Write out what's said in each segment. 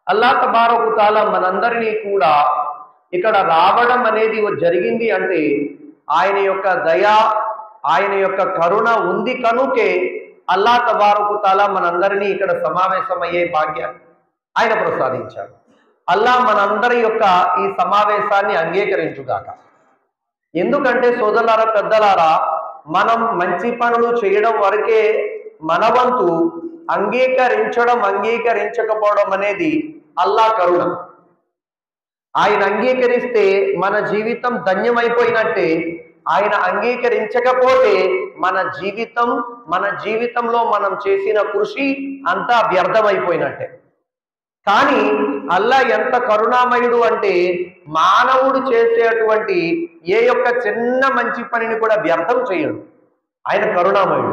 అల్లా తబారకు తాలా మనందరినీ కూడా ఇక్కడ రావడం అనేది జరిగింది అంటే ఆయన యొక్క దయ ఆయన యొక్క కరుణ ఉంది కనుకే అల్లా తబారకు తాలా మనందరినీ ఇక్కడ సమావేశమయ్యే భాగ్యాన్ని ఆయన ప్రసాదించాడు అల్లా మనందరి యొక్క ఈ సమావేశాన్ని అంగీకరించుగాక ఎందుకంటే సోదరులారా పెద్దలారా మనం మంచి పనులు చేయడం వరకే మన వంతు అంగీకరించడం అంగీకరించకపోవడం అనేది అల్లా కరుణ ఆయన అంగీకరిస్తే మన జీవితం ధన్యమైపోయినట్టే ఆయన అంగీకరించకపోతే మన జీవితం మన జీవితంలో మనం చేసిన కృషి అంతా వ్యర్థమైపోయినట్టే కానీ అల్లా ఎంత కరుణామయుడు అంటే మానవుడు చేసేటువంటి ఏ యొక్క చిన్న మంచి పనిని కూడా వ్యర్థం చేయడు ఆయన కరుణామయుడు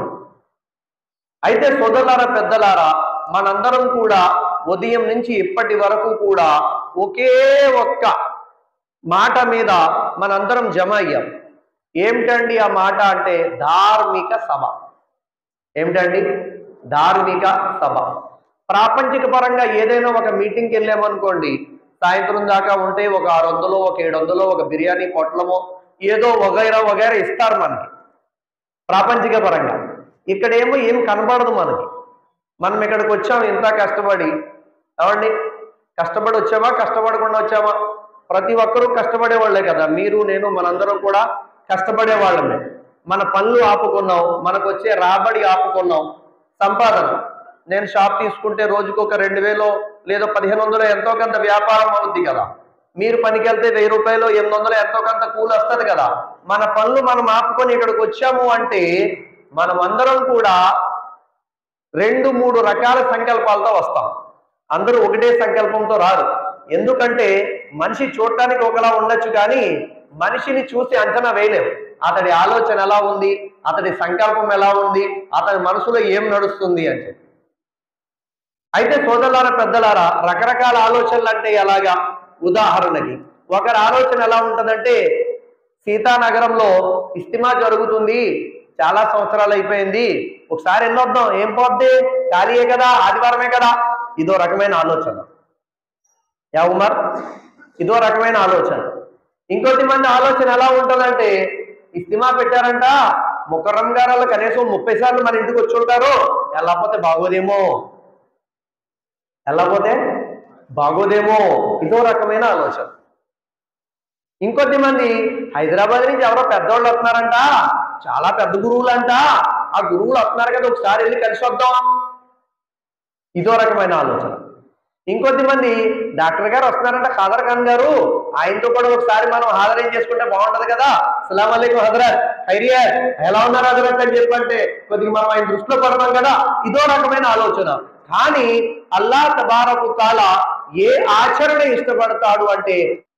అయితే సోదరులారా పెద్దలారా మనందరం కూడా ఉదయం నుంచి ఇప్పటి వరకు కూడా ఒకే ఒక్క మాట మీద మనందరం జమ అయ్యాం ఏమిటండి ఆ మాట అంటే ధార్మిక సభ ఏమిటండి ధార్మిక సభ ప్రాపంచిక పరంగా ఏదైనా ఒక మీటింగ్కి వెళ్ళామనుకోండి సాయంత్రం దాకా ఉంటే ఒక ఆరు వందలు ఒక ఏడు వందలు ఒక బిర్యానీ పొట్లమో ఏదో వగైరా వగైరా ఇస్తారు మనకి ప్రాపంచిక పరంగా ఇక్కడేమో ఏం కనబడదు మనకి మనం ఇక్కడికి వచ్చాం ఇంత కష్టపడి ఏమండి కష్టపడి వచ్చామా కష్టపడకుండా వచ్చామా ప్రతి ఒక్కరూ కష్టపడే వాళ్ళే కదా మీరు నేను మనందరం కూడా కష్టపడే వాళ్ళమే మన పనులు ఆపుకున్నాం మనకు వచ్చే రాబడి ఆపుకున్నాం సంపాదన నేను షాప్ తీసుకుంటే రోజుకు ఒక రెండు వేలు లేదా పదిహేను వందలు ఎంతో కొంత వ్యాపారం అవుద్ది కదా మీరు పనికి వెళ్తే వెయ్యి రూపాయలు ఎనిమిది వందలు ఎంతో కొంత కూలి వస్తుంది కదా మన పనులు మనం ఆపుకొని ఇక్కడికి వచ్చాము అంటే మనం అందరం కూడా రెండు మూడు రకాల సంకల్పాలతో వస్తాం అందరూ ఒకటే సంకల్పంతో రారు ఎందుకంటే మనిషి చూడటానికి ఒకలా ఉండొచ్చు కానీ మనిషిని చూసి అంచనా వేయలేం అతడి ఆలోచన ఎలా ఉంది అతడి సంకల్పం ఎలా ఉంది అతని మనసులో ఏం నడుస్తుంది అని చెప్పి అయితే సోదరులారా పెద్దలారా రకరకాల ఆలోచనలు అంటే ఎలాగా ఉదాహరణకి ఒకరి ఆలోచన ఎలా ఉంటుందంటే సీతానగరంలో ఇస్తిమా జరుగుతుంది చాలా సంవత్సరాలు అయిపోయింది ఒకసారి ఎన్నొద్దాం ఏం పోద్ది ఖాళీయే కదా ఆదివారమే కదా ఇదో రకమైన ఆలోచన యా ఉమర్ ఇదో రకమైన ఆలోచన ఇంకొద్ది మంది ఆలోచన ఎలా ఉంటుందంటే ఇస్తిమా పెట్టారంట ముకర్రం గారు కనీసం ముప్పై సార్లు మన ఇంటికి వచ్చి ఉంటారు వెళ్ళకపోతే బాగోదేమో వెళ్ళకపోతే బాగోదేమో ఇదో రకమైన ఆలోచన ఇంకొద్ది మంది హైదరాబాద్ నుంచి ఎవరో పెద్దవాళ్ళు వస్తున్నారంట చాలా పెద్ద గురువులంట ఆ గురువులు వస్తున్నారు కదా ఒకసారి వెళ్ళి కలిసి వద్దాం ఇదో రకమైన ఆలోచన ఇంకొద్ది మంది డాక్టర్ గారు వస్తున్నారంట ఖాదర్ ఖాన్ గారు ఆయనతో కూడా ఒకసారి మనం హాజరేం చేసుకుంటే బాగుంటది కదా అస్సలం అలైకుం హజరత్ ఖైరియత్ ఎలా ఉన్నారు హజరత్ అని చెప్పంటే కొద్దిగా మనం ఆయన దృష్టిలో పడతాం కదా ఇదో రకమైన ఆలోచన కానీ అల్లా తబారకు తాల ఏ ఆచరణ ఇష్టపడతాడు అంటే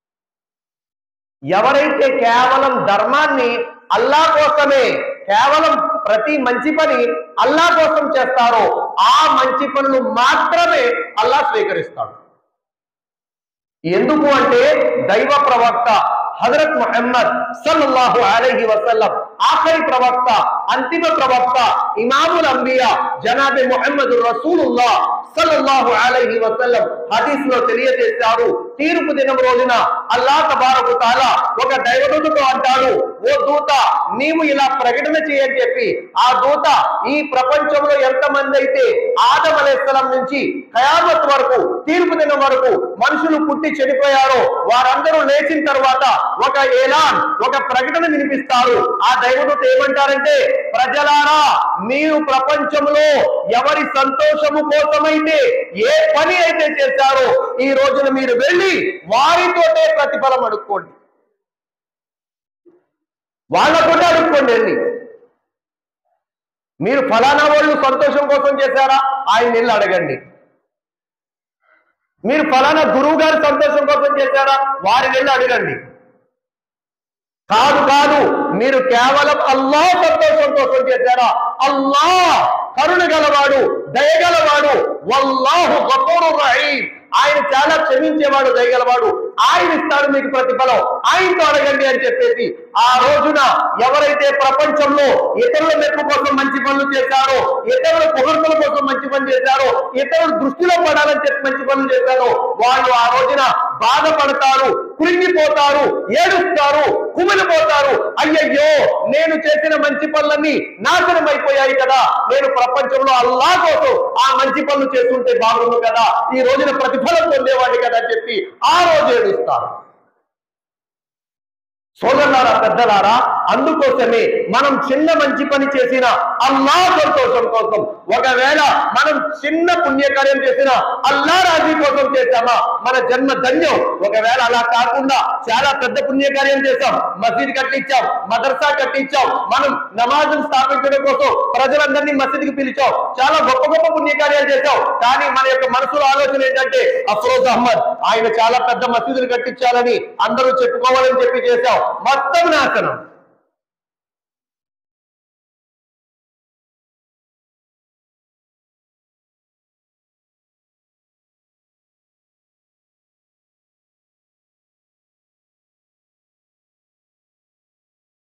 ఎవరైతే కేవలం ధర్మాన్ని అల్లా కోసమే కేవలం ప్రతి మంచి పని అల్లా కోసం చేస్తారో ఆ మంచి పనులు మాత్రమే అల్లా స్వీకరిస్తాడు ఎందుకు అంటే దైవ ప్రవక్త హజరత్ ముహమ్మద్ సల్లల్లాహు అలైహి వసల్లం ఆఖరి ప్రవక్త అంతిమ ప్రవక్త ఇమాముల్ అంబియా జనాబే ముహమ్మద్ రసూలుల్లా సల్లల్లాహు అలైహి వసల్లం హదీస్ లో తెలియజేశారు తీర్పు దినం రోజున అల్లా తబారకు తాలా ఒక దైవదూతతో అంటాడు ఓ దూత నీవు ఇలా ప్రకటన చేయని చెప్పి ఆ దూత ఈ ప్రపంచంలో ఎంతమంది అయితే ఆదం అలైస్లాం నుంచి ఖయామత్ వరకు తీర్పు దినం వరకు మనుషులు పుట్టి చనిపోయారో వారందరూ లేచిన తర్వాత ఒక ఏలాన్ ఒక ప్రకటన వినిపిస్తారు ఆ దైవదూత ఏమంటారంటే ప్రజలారా మీరు ప్రపంచంలో ఎవరి సంతోషము కోసమైతే ఏ పని అయితే చేశారో ఈ రోజున మీరు వెళ్ళి వారితోటే ప్రతిఫలం అడుక్కోండి వాళ్ళతోటే అడుక్కోండి వెళ్ళి మీరు ఫలానా వాళ్ళు సంతోషం కోసం చేశారా ఆయన వెళ్ళి అడగండి మీరు ఫలానా గురువు గారి సంతోషం కోసం చేశారా వారి వెళ్ళి అడగండి కాదు కాదు మీరు కేవలం అల్లా సంతోషం కోసం చేశారా అల్లా కరుణ గలవాడు దయగలవాడు వల్లాహు గఫూరు రహీం ఆయన చాలా క్షమించేవాడు దయగలవాడు ఆయన ఇస్తాడు మీకు ప్రతిఫలం ఆయనతో అడగండి అని చెప్పేసి ఆ రోజున ఎవరైతే ప్రపంచంలో ఇతరుల మెప్పు కోసం మంచి పనులు చేశారో ఇతరుల పొగడ్తల కోసం మంచి పని చేశారో ఇతరుల దృష్టిలో పడాలని చెప్పి మంచి పనులు చేశారో వాళ్ళు ఆ రోజున బాధపడతారు కృంగిపోతారు ఏడుస్తారు కుమిలిపోతారు అయ్యయ్యో నేను చేసిన మంచి పనులన్నీ నాశనం అయిపోయాయి కదా నేను ప్రపంచంలో అల్లా కోసం ఆ మంచి పనులు చేస్తుంటే బాగుండు కదా ఈ రోజున ప్రతిఫలం పొందేవాడి కదా అని చెప్పి ఆ రోజు ఏడుస్తారు సోదరులారా పెద్దలారా అందుకోసమే మనం చిన్న మంచి పని చేసిన అల్లా సంతోషం కోసం ఒకవేళ మనం చిన్న పుణ్యకార్యం చేసిన అల్లా రాజీ కోసం చేశామా మన జన్మ ధన్యం ఒకవేళ అలా కాకుండా చాలా పెద్ద పుణ్యకార్యం చేశాం మసీద్ కట్టించాం మదర్సా కట్టించాం మనం నమాజులు స్థాపించడం కోసం ప్రజలందరినీ మసీద్కి పిలిచాం చాలా గొప్ప గొప్ప పుణ్యకార్యాలు చేశాం కానీ మన యొక్క మనసులో ఆలోచన ఏంటంటే అఫ్రోజ్ అహ్మద్ ఆయన చాలా పెద్ద మసీదులు కట్టించాలని అందరూ చెప్పుకోవాలని చెప్పి చేశాం మొత్తం నాశనం